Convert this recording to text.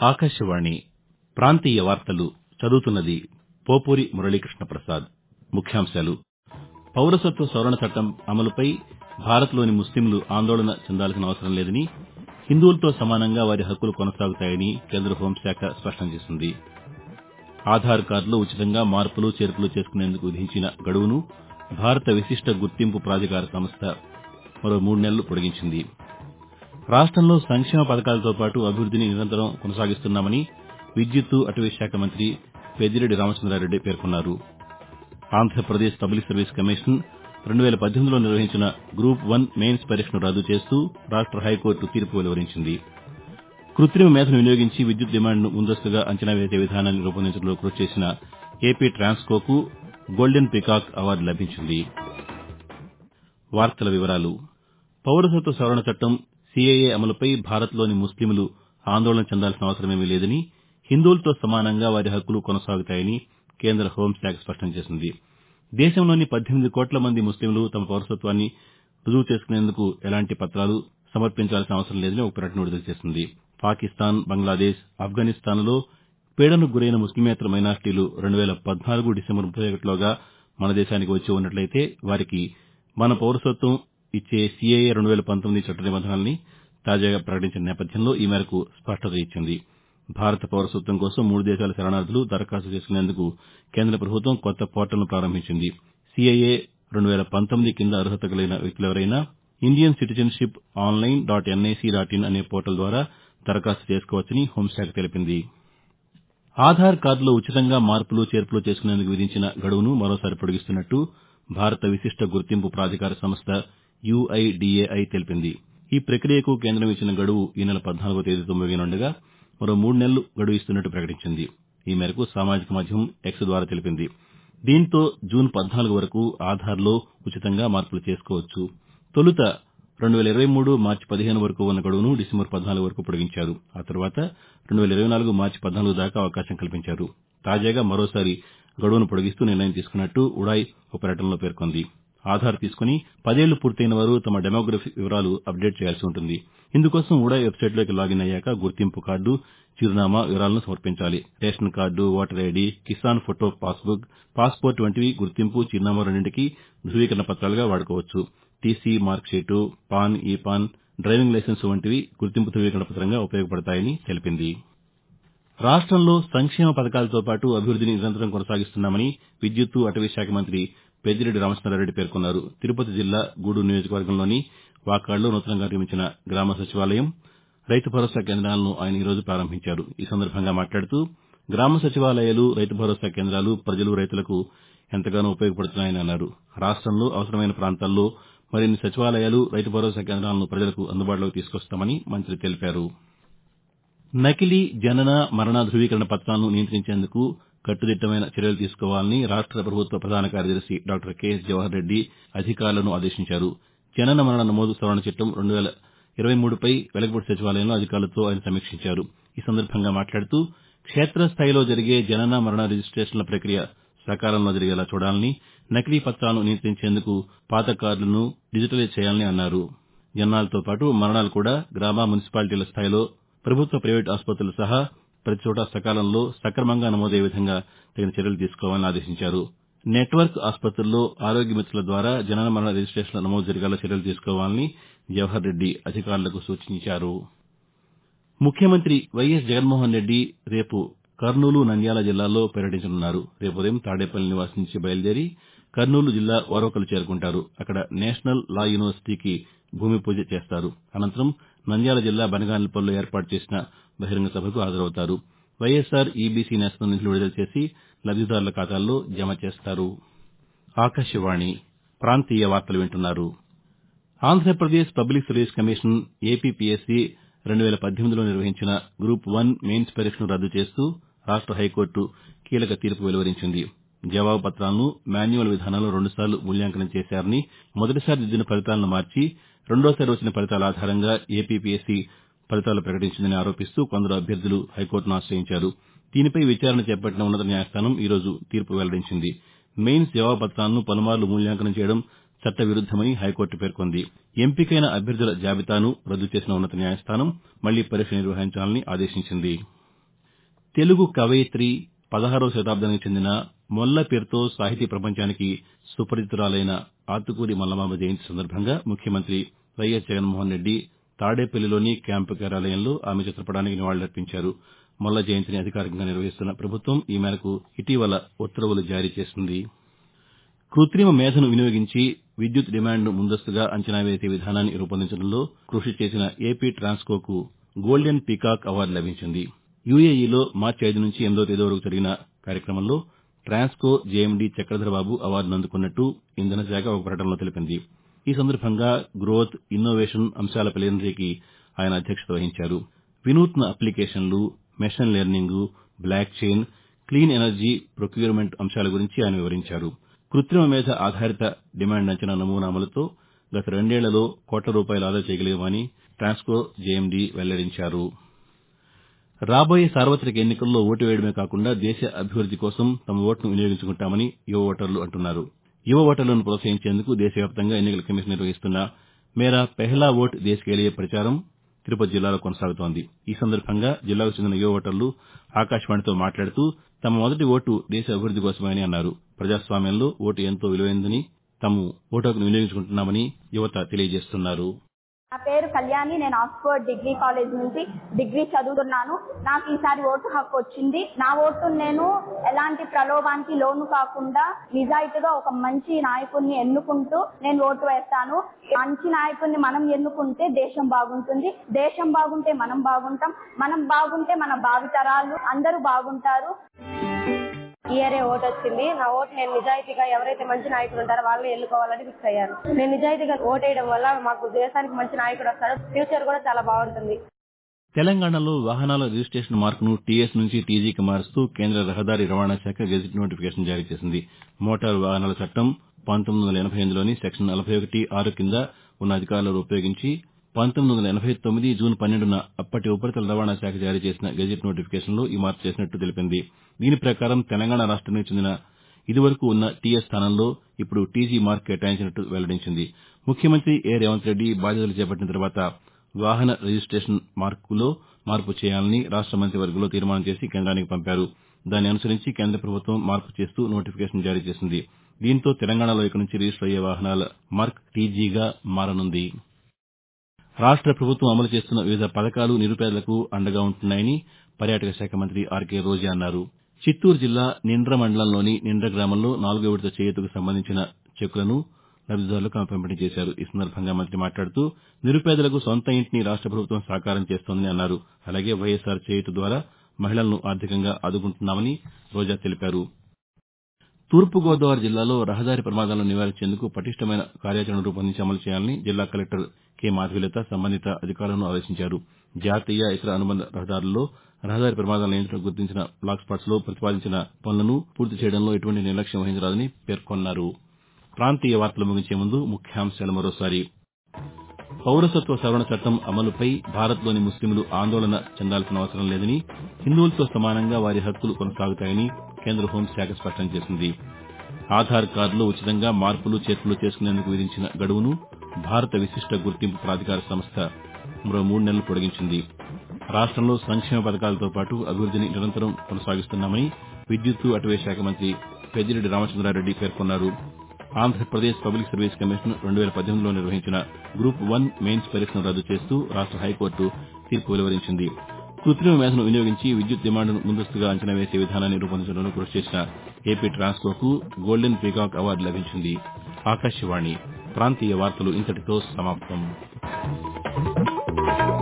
ఆకాశవాణి ప్రాంతీయ వార్తలు చదువుతున్నది పోపూరి మురళీకృష్ణ ప్రసాద్ ముఖ్యాంశాలు పౌరసత్వ సవరణ చట్టం అమలుపై భారత్లోని ముస్లింలు ఆందోళన చెందాల్సిన అవసరం లేదని హిందువులతో సమానంగా వారి హక్కులు కొనసాగుతాయని కేంద్ర హోంశాఖ స్పష్టం చేసింది ఆధార్ కార్డులో ఉచితంగా మార్పులు చేర్పులు చేసుకునేందుకు విధించిన గడువును భారత విశిష్ట గుర్తింపు ప్రాధికార సంస్థ మరో మూడు నెలలు పొడిగించింది రాష్టంలో సంక్షేమ పథకాలతో పాటు అభివృద్దిని నిరంతరం కొనసాగిస్తున్నామని విద్యుత్తు అటవీ శాఖ మంత్రి పెద్దిరెడ్డి రామచంద్రారెడ్డి పేర్కొన్నారు ఆంధ్రప్రదేశ్ పబ్లిక్ సర్వీస్ కమిషన్ రెండు వేల పద్దెనిమిదిలో నిర్వహించిన గ్రూప్ వన్ మెయిన్స్ పరీక్షను రద్దు చేస్తూ రాష్ట హైకోర్టు తీర్పు వెలువరించింది కృతిమ మేధను వినియోగించి విద్యుత్ డిమాండ్ను ముందస్తుగా అంచనా వేసే విధానాన్ని రూపొందించడంలో కృషి చేసిన ఏపీ ట్రాన్స్కోకు గోల్డెన్ పీకాక్ అవార్డు లభించింది పౌరసత్వ సవరణ చట్టం సీఏఏ అమలుపై భారత్లోని ముస్లింలు ఆందోళన చెందాల్సిన అవసరమేమీ లేదని హిందువులతో సమానంగా వారి హక్కులు కొనసాగుతాయని కేంద్ర హోంశాఖ స్పష్టం చేసింది దేశంలోని పద్దెనిమిది కోట్ల మంది ముస్లింలు తమ పౌరసత్వాన్ని రుజువు చేసుకునేందుకు ఎలాంటి పత్రాలు సమర్పించాల్సిన అవసరం లేదని ఒక ప్రకటన విడుదల చేసింది పాకిస్తాన్ బంగ్లాదేశ్ ఆఫ్ఘనిస్తాన్లలో పీడనకు గురైన ముస్లిమేతర మైనారిటీలు రెండు వేల పద్నాలుగు డిసెంబర్ ముప్పై ఒకటిలోగా మన దేశానికి వచ్చి ఉన్నట్లయితే వారికి మన పౌరసత్వం ఇచ్చే సీఏఏ రెండు వేల పంతొమ్మిది చట్ట నిబంధనల్ని తాజాగా ప్రకటించిన నేపథ్యంలో ఈ మేరకు స్పష్టత ఇచ్చింది భారత పౌరసత్వం కోసం మూడు దేశాల శరణార్దులు దరఖాస్తు చేసుకునేందుకు కేంద్ర ప్రభుత్వం కొత్త పోర్టల్ను ప్రారంభించింది సీఏఏ రెండు వేల పంతొమ్మిది కింద అర్హత కలిగిన వ్యక్తులెవరైనా Indian citizenship online dot NIC dot in అనే పోర్టల్ ద్వారా దరఖాస్తు చేసుకోవచ్చని హోంశాఖ తెలిపింది ఆధార్ కార్డులో ఉచితంగా మార్పులు చేర్పులు చేసుకునేందుకు విధించిన గడువును మరోసారి పొడిగిస్తున్నట్టు భారత విశిష్ట గుర్తింపు ప్రాధికార సంస్థ యూఐడీఏఐ తెలిపింది ఈ ప్రక్రియకు కేంద్రం ఇచ్చిన గడువు ఈ నెల పద్నాలుగో తేదీతో ముగియనుండగా మరో మూడు నెలలు గడువు ఇస్తున్నట్టు ప్రకటించింది ఈ మేరకు సామాజిక మాధ్యమం ఎక్స్ ద్వారా తెలిపింది దీంతో జూన్ పద్నాలుగు వరకు ఆధార్లో ఉచితంగా మార్పులు చేసుకోవచ్చు తొలుత రెండు వేల ఇరవై మూడు మార్చి పదిహేను వరకు ఉన్న గడువును డిసెంబర్ పద్నాలుగు వరకు పొడిగించారు ఆ తర్వాత రెండు వేల ఇరవై నాలుగు మార్చి పద్నాలుగు దాకా అవకాశం కల్పించారు తాజాగా మరోసారి గడువును పొడిగిస్తూ నిర్ణయం తీసుకున్నట్టు ఉడాయ్ ఒక ప్రకటనలో పేర్కొంది ఆధార్ తీసుకుని పదేళ్లు పూర్తయిన వారు తమ డెమోగ్రఫీ వివరాలు అప్డేట్ చేయాల్సి ఉంటుంది ఇందుకోసం ఉడాయ్ వెబ్సైట్లోకి లాగిన్ అయ్యాక గుర్తింపు కార్డు చిరునామా వివరాలను సమర్పించాలి ration card voter ID kisan photo passbook passport వంటివి గుర్తింపు చిరునామా రెండింటికి ధృవీకరణ పత్రాలుగా వాడుకోవచ్చు TC marksheet PAN e PAN driving licence వంటివి గుర్తింపు ధృవీకరణ పత్రంగా ఉపయోగపడతాయని తెలిపింది రాష్టంలో సంక్షేమ పథకాలతో పాటు అభివృద్దిని నిరంతరం కొనసాగిస్తున్నామని విద్యుత్తు అటవీ శాఖ మంత్రి పెద్దిరెడ్డి రామచంద్రారెడ్డి పేర్కొన్నారు తిరుపతి జిల్లా గూడూరు నియోజకవర్గంలోని వాకాడులో నూతనంగా నిర్మించిన గ్రామ సచివాలయం రైతు భరోసా కేంద్రాలను ఆయన ఈరోజు ప్రారంభించారు ఈ సందర్భంగా మాట్లాడుతూ గ్రామ సచివాలయాలు రైతు భరోసా కేంద్రాలు ప్రజలు రైతులకు ఎంతగానో ఉపయోగపడుతున్నాయని అన్నారు రాష్టంలో అవసరమైన ప్రాంతాల్లో మరిన్ని సచివాలయాలు రైతు భరోసా కేంద్రాలను ప్రజలకు అందుబాటులోకి తీసుకొస్తామని మంత్రి తెలిపారు నకిలీ జనన మరణ ధృవీకరణ పత్రాలను నియంత్రించేందుకు కట్టుదిట్టమైన చర్యలు తీసుకోవాలని రాష్ట ప్రభుత్వ ప్రధాన కార్యదర్శి డాక్టర్ కెఎస్ జవహర్ రెడ్డి అధికారులను ఆదేశించారు జనన మరణ నమోదు సవరణ చట్టం రెండు వేల ఇరవై మూడుపై వెలగపూడి సచివాలయంలో అధికారులతో ఆయన సమీక్షించారు ఈ సందర్భంగా మాట్లాడుతూ క్షేతస్థాయిలో జరిగే జనన మరణ రిజిస్టేషన్ల ప్రక్రియ సకాలంలో జరిగేలా చూడాలని నకిలీ పత్రాలను నియంత్రించేందుకు పాత కార్డులను డిజిటలైజ్ చేయాలని అన్నారు జననాలతో పాటు మరణాలు కూడా గ్రామ మున్సిపాలిటీల స్థాయిలో ప్రభుత్వ ప్రైవేటు ఆసుపత్రులు సహా ప్రతిచోటా సకాలంలో సక్రమంగా నమోదయ్యే విధంగా తగిన చర్యలు తీసుకోవాలని ఆదేశించారు నెట్వర్క్ ఆసుపత్రుల్లో ఆరోగ్య మిత్రుల ద్వారా జనన మరణ రిజిస్టేషన్ల నమోదు జరిగేలా చర్యలు తీసుకోవాలని జవహర్ రెడ్డి అధికారులకు సూచించారు ముఖ్యమంత్రి వైఎస్ జగన్మోహన్ రెడ్డి రేపు కర్నూలు నంద్యాల జిల్లాల్లో పర్యటించనున్నారు రేపు ఉదయం తాడేపల్లి నివాసం నుంచి బయలుదేరి కర్నూలు జిల్లా ఓరవకలు చేరుకుంటారు అక్కడ నేషనల్ లా యూనివర్సిటీకి భూమి పూజ చేస్తారు అనంతరం నంద్యాల జిల్లా బనగానపల్లిలో ఏర్పాటు చేసిన బహిరంగ సభకు హాజరవుతారు వైఎస్సార్ ఈబీసీ నేస్తం నిధులు విడుదల చేసి లబ్దిదారుల ఖాతాల్లో జమ చేస్తారు ఆకాశవాణి ప్రాంతీయ వార్తలు వింటున్నారు Andhra Pradesh public service commission APPSC రెండు వేల పద్దెనిమిదిలో నిర్వహించిన గ్రూప్ వన్ మెయిన్స్ పరీక్షను రద్దు చేస్తూ రాష్ట హైకోర్టు కీలక తీర్పు వెలువరించింది జవాబు పత్రాలను మాన్యువల్ విధానంలో రెండుసార్లు మూల్యాంకనం చేశారని మొదటిసారి దిద్దిన ఫలితాలను మార్చి రెండోసారి వచ్చిన ఫలితాల ఆధారంగా ఏపీపీఎస్సీ ఫలితాలు ప్రకటించిందని ఆరోపిస్తూ కొందరు అభ్యర్థులు హైకోర్టును ఆశ్రయించారు దీనిపై విచారణ చేపట్టిన ఉన్నత న్యాయస్థానం ఈరోజు తీర్పు వెల్లడించింది మెయిన్స్ జవాబు పత్రాలను పలుమార్లు మూల్యాంకనం చేయడం చట్ట విరుద్దమని హైకోర్టు పేర్కొంది ఎంపికైన అభ్యర్థుల జాబితాను రద్దు చేసిన ఉన్నత న్యాయస్థానం మళ్లీ పరీక్ష నిర్వహించాలని ఆదేశించింది తెలుగు కవయిత్రి పదహారవ శతాబ్దానికి చెందిన మొల్ల పేరుతో సాహితీ ప్రపంచానికి సుపరిచితురాలైన ఆతుకూరి మల్లమాంబ జయంతి సందర్భంగా ముఖ్యమంత్రి వైఎస్ జగన్మోహన్ రెడ్డి తాడేపల్లిలోని క్యాంపు కార్యాలయంలో ఆమె చిత్రపటానికి నివాళులర్పించారు మొల్ల జయంతిని అధికారికంగా నిర్వహిస్తున్న ప్రభుత్వం ఈ మేరకు ఇటీవల ఉత్తర్వులు జారీ చేసింది కృతిమ మేధను వినియోగించి విద్యుత్ డిమాండ్ను ముందస్తుగా అంచనా వేసే విధానాన్ని రూపొందించడంలో కృషి చేసిన ఏపీ ట్రాన్స్కోకు గోల్డెన్ పీకాక్ అవార్డు లభించింది యూఏఈలో మార్చి ఐదు నుంచి ఎనిమిదో తేదీ వరకు జరిగిన కార్యక్రమంలో ట్రాన్స్కో జేఎండీ చక్రధరబాబు అవార్డును అందుకున్నట్టు ఇంధన శాఖ ఒక ప్రకటనలో తెలిపింది ఈ సందర్భంగా గ్రోత్ ఇన్నోవేషన్ అంశాల ప్లీనరీకి ఆయన అధ్యక్షత వహించారు వినూత్న అప్లికేషన్లు machine learning blockchain clean energy procurement అంశాల గురించి ఆయన వివరించారు కృతిమ మేధ ఆధారిత డిమాండ్ అంచనా నమూనా అమలుతో గత రెండేళ్లలో కోట్ల రూపాయలు ఆదా చేయగలిగామని ట్రాన్స్కో జేఎండీ వెల్లడించారు రాబోయే సార్వతిక ఎన్నికల్లో ఓటు వేయడమే కాకుండా దేశ అభివృద్ది కోసం తమ ఓటును వినియోగించుకుంటామని యువ ఓటర్లు అంటున్నారు యువ ఓటర్లను ప్రోత్సహించేందుకు దేశవ్యాప్తంగా ఎన్నికల కమిషన్ నిర్వహిస్తున్న మేరా పెహ్లా ఓట్ దేశ్ కే లియే ప్రచారం తిరుపతి జిల్లాలో కొనసాగుతోంది ఈ సందర్భంగా జిల్లాకు చెందిన యువ ఓటర్లు ఆకాశవాణితో మాట్లాడుతూ తమ మొదటి ఓటు దేశ అభివృద్ది కోసమని అన్నారు ప్రజాస్వామ్యంలో ఓటు ఎంతో విలువైందని తాము ఓటు హక్కును వినియోగించుకుంటున్నామని యువత తెలియజేస్తున్నారు నా పేరు కళ్యాణి నేను ఆక్స్ఫర్డ్ డిగ్రీ కాలేజ్ నుంచి డిగ్రీ చదువుతున్నాను నాకు ఈసారి ఓటు హక్కు వచ్చింది నా ఓటు నేను ఎలాంటి ప్రలోభానికి లోను కాకుండా నిజాయితీగా ఒక మంచి నాయకుడిని ఎన్నుకుంటూ నేను ఓటు వేస్తాను మంచి నాయకుడిని మనం ఎన్నుకుంటే దేశం బాగుంటుంది దేశం బాగుంటే మనం బాగుంటాం మనం బాగుంటే మన భావితరాలు అందరూ బాగుంటారు ఇయరే ఓటు వచ్చింది నా ఓటు నేను నిజాయితీగా ఎవరైతే మంచి నాయకులు ఉంటారో వాళ్ళని ఎన్నుకోవాలని ఫిక్స్ అయ్యాను నేను నిజాయితీగా ఓటేయడం వల్ల మాకు దేశానికి మంచి నాయకుడు వస్తాడు ఫ్యూచర్ కూడా చాలా బాగుంటుంది తెలంగాణలో వాహనాల రిజిస్టేషన్ మార్కును టీఎస్ నుంచి టీజీకి మారుస్తూ కేంద్ర రహదారి రవాణా శాఖ గెజిట్ నోటిఫికేషన్ జారీ చేసింది మోటారు వాహనాల చట్టం పంతొమ్మిది వందల ఎనభై ఎనిమిదిలోని సెక్షన్ నలభై ఒకటి ఆరు కింద ఉన్న అధికారులను ఉపయోగించి పంతొమ్మిది వందల ఎనభై తొమ్మిది జూన్ పన్నెండున అప్పటి ఉపరితల రవాణా శాఖ జారీ చేసిన గెజిట్ నోటిఫికేషన్లో ఈ మార్పు చేసినట్టు తెలిపింది దీని ప్రకారం తెలంగాణ రాష్ట్రానికి చెందిన ఇదివరకు ఉన్న టీఎస్ స్థానంలో ఇప్పుడు టీజీ మార్క్ కేటాయించినట్టు వెల్లడించింది ముఖ్యమంత్రి ఏ రేవంత్ రెడ్డి బాధ్యతలు చేపట్టిన తర్వాత వాహన రిజిస్టేషన్ మార్కులో మార్పు చేయాలని రాష్ట మంత్రివర్గంలో తీర్మానం చేసి కేంద్రానికి పంపారు దాన్ని అనుసరించి కేంద్ర ప్రభుత్వం మార్పు చేస్తూ నోటిఫికేషన్ జారీ చేసింది దీంతో తెలంగాణలో ఇక నుంచి రిజిస్టర్ అయ్యే వాహనాల మార్క్ టీజీగా మారనుంది రాష్ట ప్రభుత్వం అమలు చేస్తున్న వివిధ పథకాలు నిరుపేదలకు అండగా ఉంటున్నాయని పర్యాటక శాఖ మంత్రి ఆర్కే రోజా అన్నారు చిత్తూరు జిల్లా నిండ్ర మండలంలోని నిండ్ర గ్రామంలో నాలుగో విడత చేయూతకు సంబంధించిన చెక్కులను లబ్దిదారులకు ఆమె పంపిణీ చేశారు ఈ సందర్భంగా మంత్రి మాట్లాడుతూ నిరుపేదలకు సొంత ఇంటిని రాష్ట ప్రభుత్వం సాకారం చేస్తోందని అన్నారు అలాగే వైఎస్సార్ చేయూత ద్వారా మహిళలను ఆర్థికంగా ఆదుకుంటున్నామని రోజా తెలిపారు తూర్పుగోదావరి జిల్లాలో రహదారి ప్రమాదాలను నివారించేందుకు పటిష్టమైన కార్యాచరణ రూపొందించి అమలు చేయాలని జిల్లా కలెక్టర్ కె మాధవిలత సంబంధిత అధికారులను ఆదేశించారు జాతీయ ఇతర అనుబంధ రహదారుల్లో రహదారి ప్రమాదాల నియంత్రణకు గుర్తించిన బ్లాక్ స్పాట్స్లో ప్రతిపాదించిన పనులను పూర్తి చేయడంలో ఎటువంటి నిర్లక్ష్యం వహించరాదని పేర్కొన్నారు ప్రాంతీయ వార్తలు ముగించే ముందు ముఖ్యాంశాలు మరోసారి పౌరసత్వ సవరణ చట్టం అమలుపై భారత్లోని ముస్లింలు ఆందోళన చెందాల్సిన అవసరం లేదని హిందువులతో సమానంగా వారి హక్కులు కొనసాగుతాయని కేంద్ర హోంశాఖ స్పష్టం చేసింది ఆధార్ కార్డులో ఉచితంగా మార్పులు చేర్పులు చేసుకునేందుకు విధించిన గడువును భారత విశిష్ట గుర్తింపు ప్రాధికార సంస్థ మరో మూడు నెలలు పొడిగించింది రాష్టంలో సంక్షేమ పథకాలతో పాటు అభివృద్దిని నిరంతరం కొనసాగిస్తున్నామని విద్యుత్తు అటవీ శాఖ మంత్రి పెద్దిరెడ్డి రామచంద్రారెడ్డి పేర్కొన్నారు ఆంధ్రప్రదేశ్ పబ్లిక్ సర్వీస్ కమిషన్ రెండు వేల పద్దెనిమిదిలో నిర్వహించిన గ్రూప్ వన్ మెయిన్స్ పరీక్షను రద్దు చేస్తూ రాష్ట హైకోర్టు తీర్పు వెలువరించింది కృత్రిమ మేధను వినియోగించి విద్యుత్ డిమాండ్ను ముందస్తుగా అంచనా వేసే విధానాన్ని రూపొందించడంలో కృషి చేసిన ఏపీ ట్రాన్స్కోకు గోల్డెన్ పీకాక్ అవార్డు లభించింది ఆకాశవాణి ప్రాంతీయ వార్తలు ఇంతటితో సమాప్తం